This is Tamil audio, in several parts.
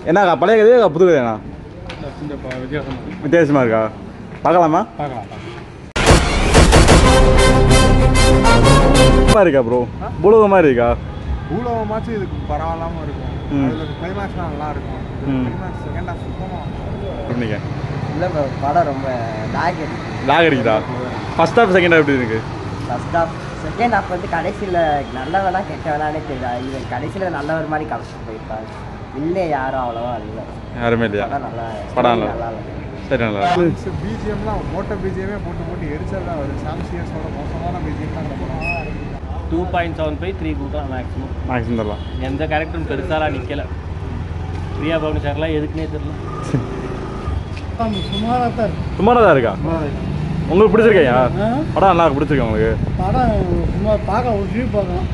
என்னக்கா பழைய கதையா புது கதையாண்ணா கொஞ்சம் ப- வித்தியாசமா இருக்கு. வித்தியாசமாக இருக்கா பார்க்கலாமா பார்க்கலாம் பார்க்கலாம் மாதிரி இருக்கா ப்ரோ பூலோக மாதிரி இருக்கா பூலோகமாச்சும் இதுக்கு பரவாயில்லாம இருக்கும் ம். அதில் கிளைமேக்ஸ்லாம் நல்லா இருக்கும் ம். கிளைமேக்ஸ் செகண்ட் ஹாஃப் சுத்தமாக எப்படிங்க இல்லை ப்ரோ படம் ரொம்ப லாக் இருக்கு லாக் அடிக்குதா ஃபர்ஸ்ட் ஹாஃப் செகண்ட் ஹாஃப் எப்படி இருக்கு ஃபர்ஸ்ட் ஹாஃப் செகண்ட் ஹாஃப் வந்து கடைசியில் நல்லவனா கெட்டவனானே தெரியல இவன் கடைசியில் நல்லவர் மாதிரி கடைசிட்டு போயிருப்பாரு இல்லை யாரும் அவ்வளோவா இல்லை யாருமே இல்லையா படம் நல்லா படம் நல்லா நல்லா இல்லை சரி நல்லா பிஜிஎம்லாம் மோட்ட பிஜிஎமே போட்டு போட்டு எரிச்சல் தான் வருது சாம் சிஎஸோட மோசமான பிஜிஎம் தான் இந்த படம் two point seven five three கொடுக்கலாம் மேக்ஸிமம் மேக்ஸிமம் தரலாம் எந்த கேரக்டரும் பெருசாலாம் நிற்கல பிரியா பவன் சார்லாம் எதுக்குன்னே தெரியல சுமாராக தான் இருக்கு சுமாராக தான் இருக்கா உங்களுக்கு பிடிச்சிருக்கையா படம் நல்லா இருக்கு பிடிச்சிருக்கா உங்களுக்கு படம் சும்மா பார்க்க ஒரு வியூ பார்க்கலாம்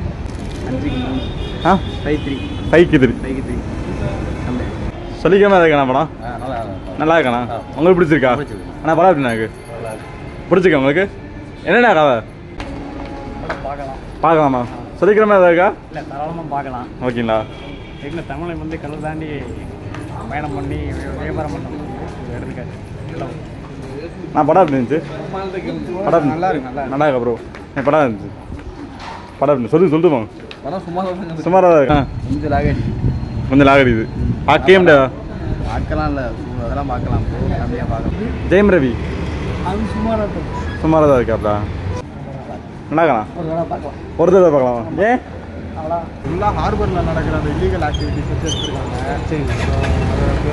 ஆ ஃபைவ் த்ரீ பைக்கு திரு ஃபைவ் த்ரீ சொல்லிக்காம இருக்காண்ணா படம் நல்லா நல்லா இருக்காண்ணா உங்களுக்கு பிடிச்சிருக்கா அண்ணா படம் எப்படிண்ணா இருக்கு பிடிச்சிருக்கா உங்களுக்கு என்னண்ணா கதை பார்க்கலாம் பார்க்கலாமா சொல்லிக்கிற மாதிரி ஏதாவது இருக்கா இல்லை தாராளமாக பார்க்கலாம் ஓகேங்களா எங்கே தமிழை வந்து கடல் தாண்டி பயணம் பண்ணி வியாபாரம் பண்ண எடுத்துக்காது எல்லாம் நான் படம் எப்படி இருந்துச்சு படம் எப்படி- நல்லா இருக்கு, நல்லா இருக்கு. நல்லா இருக்கா ப்ரோ என் படம் இருந்துச்சு படம் எப்படி சொல்லு சொல்லிட்டு போங்க படம் சும்மா சுமாராக தான் இருக்கா கொஞ்சம் லாக் அடி கொஞ்சம் லாக் அடிக்குது பார்க்கவே முடியாதா பார்க்கலாம் இல்லை அதெல்லாம் பார்க்கலாம் கம்மியாக பார்க்கலாம் ஜெயம் ரவி அது சுமாராக தான் சுமாராக தான் இருக்காப்ல நல்லா இருக்காண்ணா ஒரு வேளை பார்க்கலாம் ஒரு தடவை பார்க்கலாமா ஏன் அவ்வளோ ஃபுல்லாக ஹார்பரில் நடக்கிற அந்த இல்லீகல் ஆக்டிவிட்டிஸ் வச்சு எடுத்துருக்காங்க சரி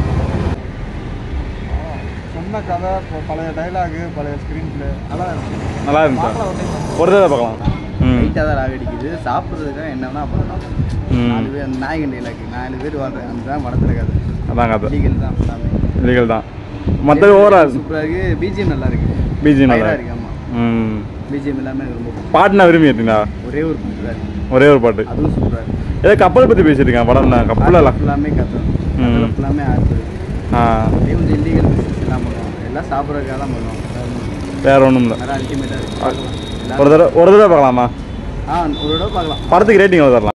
சொன்ன கதை இப்போ பழைய டைலாகு பழைய ஸ்க்ரீன் பிளே நல்லா இருக்கு நல்லா இருந்துச்சா ஒரு தடவை பார்க்கலாம் ம் லைட்டாக தான் லாக் அடிக்குது சாப்பிட்றதுக்காக என்ன வேணா பண்ணலாம் ம். நாலு பேர் நாயகன் டைலாக் நாலு பேர் வாழ்றேன் அந்த தான் படத்தில் கதை அதான் கதை லீகல் தான் எல்லாமே லீகல் தான் மற்றது ஓவரால் சூப்பராக இருக்கு பிஜிஎம் நல்லா இருக்கு பிஜி நல்லா ஃபயரா இருக்கு இருக்கு ஆமாம் ம் பிஜிஎம் எல்லாமே எனக்கு ரொம்ப பிடிக்கும். பாட்டுனா விரும்பி எடுத்தீங்களா ஒரே ஒரு சூப்பராக இருக்கு ஒரே ஒரு பாட்டு அதுவும் சூப்பராக இருக்கு ஏதோ கப்பல் பற்றி பேசிட்டு இருக்கேன் படம் தான் கப்பலில் ஃபுல்லாமே கதை ம். கதை ஃபுல்லாமே ஆடுது ஆ அதே கொஞ்சம் இல்லீகல் பிஸ்னஸ் எல்லாம் பண்ணுவோம் எல்லாம் சாப்பிட்றதுக்காக தான் பண்ணுவோம் வேற ஒன்றும் இல்லை வேறு அல்டிமேட்டாக இருக்கு ஒரு தடவை ஒரு தடவை பார்க்கலாமா ஆ ஒரு தடவை பார்க்கலாம் படத்துக்கு ரேட்டிங் எவ்வளோ தரலாம்